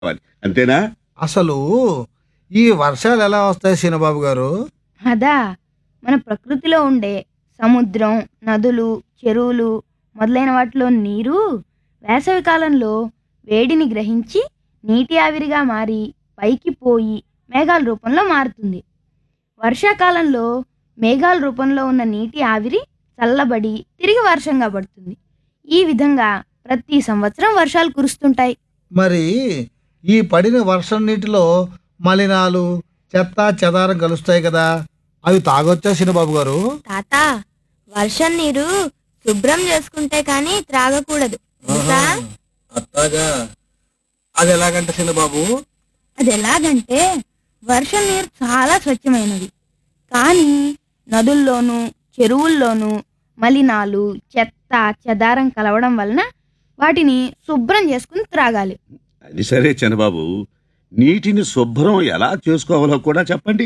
కావాలి అంతేనా అసలు ఈ వర్షాలు ఎలా వస్తాయి శీనబాబు గారు అదా మన ప్రకృతిలో ఉండే సముద్రం నదులు చెరువులు మొదలైన వాటిలో నీరు వేసవి కాలంలో వేడిని గ్రహించి నీటి ఆవిరిగా మారి పైకి పోయి మేఘాల రూపంలో మారుతుంది వర్షాకాలంలో మేఘాల రూపంలో ఉన్న నీటి ఆవిరి చల్లబడి తిరిగి వర్షంగా పడుతుంది ఈ విధంగా ప్రతి సంవత్సరం వర్షాలు కురుస్తుంటాయి మరి ఈ పడిన వర్షం నీటిలో మలినాలు చెత్త చెదారం కలుస్తాయి కదా అవి తాగొచ్చా శీనబాబు గారు తాత వర్షం నీరు శుభ్రం చేసుకుంటే కానీ త్రాగకూడదు తెలుసా? అట్లాగా అది ఎలాగంటే శీనబాబు అది ఎలాగంటే వర్షం నీరు చాలా స్వచ్ఛమైనది కానీ నదుల్లోనూ చెరువుల్లోనూ మలినాలు చెత్త చెదారం కలవడం వలన వాటిని శుభ్రం చేసుకుని త్రాగాలి అది సరే చంద్రబాబు నీటిని శుభ్రం ఎలా చేసుకోవాలో కూడా చెప్పండి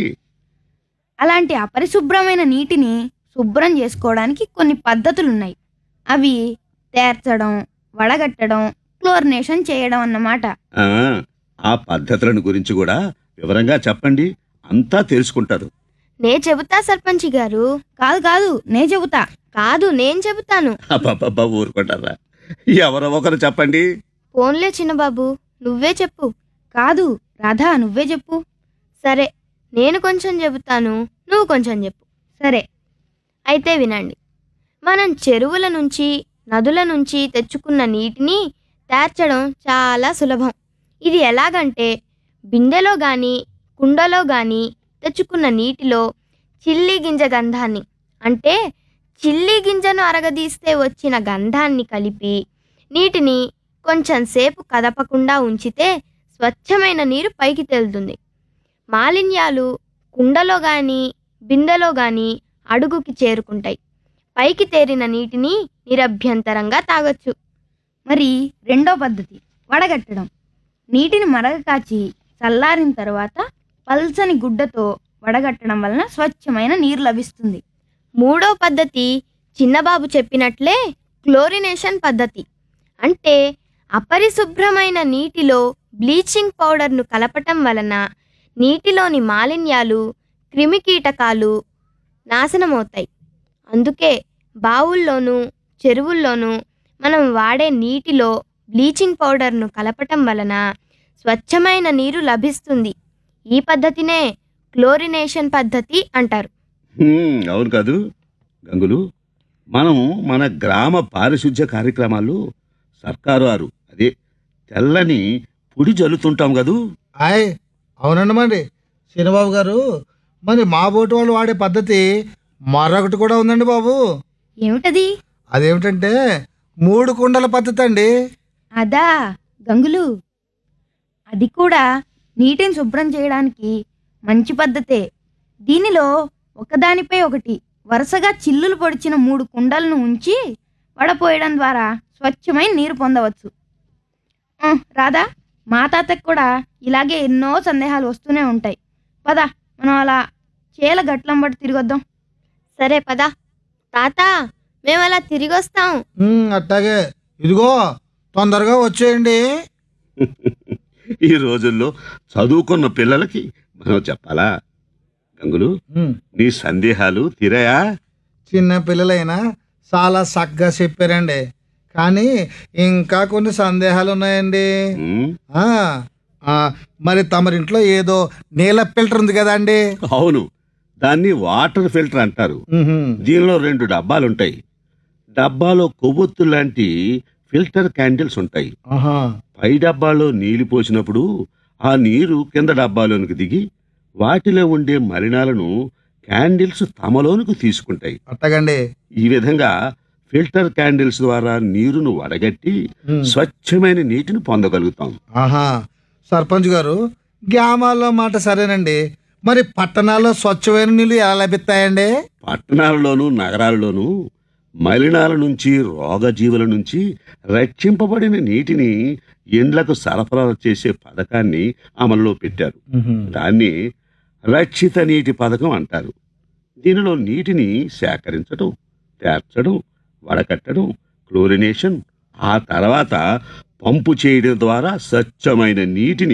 అలాంటి అపరిశుభ్రమైన నీటిని శుభ్రం చేసుకోవడానికి కొన్ని పద్ధతులున్నాయి అవి తేర్చడం వడగట్టడం క్లోరినేషన్ చేయడం అన్నమాట ఆ, ఆ పద్ధతులను గురించి కూడా వివరంగా చెప్పండి అంతా తెలుసుకుంటారు నే చెబుతా సర్పంచి గారు కాదు కాదు నే చెబుతా కాదు నేను చెబుతాను అబ్బబ్బబ్బా ఊరుకుంటారా ఎవరో ఒకరు చెప్పండి ఫోన్లే చిన్నబాబు నువ్వే చెప్పు కాదు రాధా నువ్వే చెప్పు సరే నేను కొంచెం చెబుతాను నువ్వు కొంచెం చెప్పు సరే అయితే వినండి మనం చెరువుల నుంచి నదుల నుంచి తెచ్చుకున్న నీటిని తేర్చడం చాలా సులభం ఇది ఎలాగంటే బిందెలో గాని కుండలో గాని తెచ్చుకున్న నీటిలో చిల్లి గింజ గంధాన్ని అంటే చిల్లి గింజను అరగదీస్తే వచ్చిన గంధాన్ని కలిపి నీటిని కొంచెం సేపు కదపకుండా ఉంచితే స్వచ్ఛమైన నీరు పైకి తేలుతుంది మాలిన్యాలు కుండలో గాని బిందెలో గాని అడుగుకి చేరుకుంటాయి పైకి తేరిన నీటిని నిరభ్యంతరంగా తాగొచ్చు మరి రెండో పద్ధతి వడగట్టడం నీటిని మరగ కాచి చల్లారిన తర్వాత పల్చని గుడ్డతో వడగట్టడం వలన స్వచ్ఛమైన నీరు లభిస్తుంది మూడో పద్ధతి చిన్నబాబు చెప్పినట్లే క్లోరినేషన్ పద్ధతి అంటే అపరిశుభ్రమైన నీటిలో బ్లీచింగ్ పౌడర్ను కలపటం వలన నీటిలోని మాలిన్యాలు క్రిమికీటకాలు నాశనమవుతాయి అందుకే బావుల్లోనూ చెరువుల్లోనూ మనం వాడే నీటిలో బ్లీచింగ్ పౌడర్ను కలపటం వలన స్వచ్ఛమైన నీరు లభిస్తుంది ఈ పద్ధతినే క్లోరినేషన్ పద్ధతి అంటారు హ్మ్, అవును కాదు గంగులు మనం మన గ్రామ పారిశుధ్య కార్యక్రమాలు సర్కారు వారు అదే తెల్లని పొడి జల్లుతుంటాం కదూ ఆయ్ అవునండి మరి శీనబాబు గారు మరి మా బోటి వాళ్ళు వాడే పద్ధతి మరొకటి కూడా ఉందండి బాబు ఏమిటది అదేమిటంటే మూడు కుండల పద్ధతి అండి అదా గంగులు అది కూడా నీటిని శుభ్రం చేయడానికి మంచి పద్ధతే దీనిలో ఒకదానిపై ఒకటి వరుసగా చిల్లులు పొడిచిన మూడు కుండలను ఉంచి వడపోయడం ద్వారా స్వచ్ఛమైన నీరు పొందవచ్చు ఆ, రాధా మా తాతకు కూడా ఇలాగే ఎన్నో సందేహాలు వస్తూనే ఉంటాయి పద మనం అలా చేల గట్లం బట్టి తిరిగొద్దాం సరే పదా తాత మేము అలా తిరిగి వస్తాం ఉమ్, అట్టాగే ఇదిగో తొందరగా వచ్చేయండి ఈ రోజుల్లో చదువుకున్న పిల్లలకి మనం చెప్పాలా గంగులు ఉమ్, నీ సందేహాలు తీరాయా చిన్న పిల్లలైనా చాలా చక్కగా చెప్పారండి కానీ ఇంకా కొన్ని సందేహాలు ఉన్నాయండి హ్మ్, ఆ, ఆ, మరి తమరింట్లో ఏదో నీళ్ళ ఫిల్టర్ ఉంది కదా అండి అవును దాన్ని వాటర్ ఫిల్టర్ అంటారు దీనిలో రెండు డబ్బాలు ఉంటాయి డబ్బాలో కొవ్వొత్తు లాంటి ఫిల్టర్ క్యాండిల్స్ ఉంటాయి ఆహా పై డబ్బాలో నీళ్లు పోసినప్పుడు ఆ నీరు కింద డబ్బాలోనికి దిగి వాటిలో ఉండే మలినాలను క్యాండిల్స్ తమలోనికి తీసుకుంటాయి అట్టగండి ఈ విధంగా ఫిల్టర్ క్యాండిల్స్ ద్వారా నీరును వడగట్టి ఉమ్. స్వచ్ఛమైన నీటిని పొందగలుగుతాం ఆహా సర్పంచ్ గారు గ్రామాల్లో మాట సరేనండి మరి పట్టణాల్లో స్వచ్ఛమైన నీళ్ళు ఎలా లభిస్తాయండి పట్టణాలలోనూ నగరాల్లోనూ మలినాల నుంచి రోగజీవుల నుంచి రక్షింపబడిన నీటిని ఇండ్లకు సరఫరా చేసే పథకాన్ని అమల్లో పెట్టారు దాన్ని రక్షిత నీటి పథకం అంటారు దీనిలో నీటిని సేకరించడం తేర్చడం వడకట్టడం క్లోరినేషన్ ఆ తర్వాత పంపు చేయడం ద్వారా స్వచ్ఛమైన నీటిని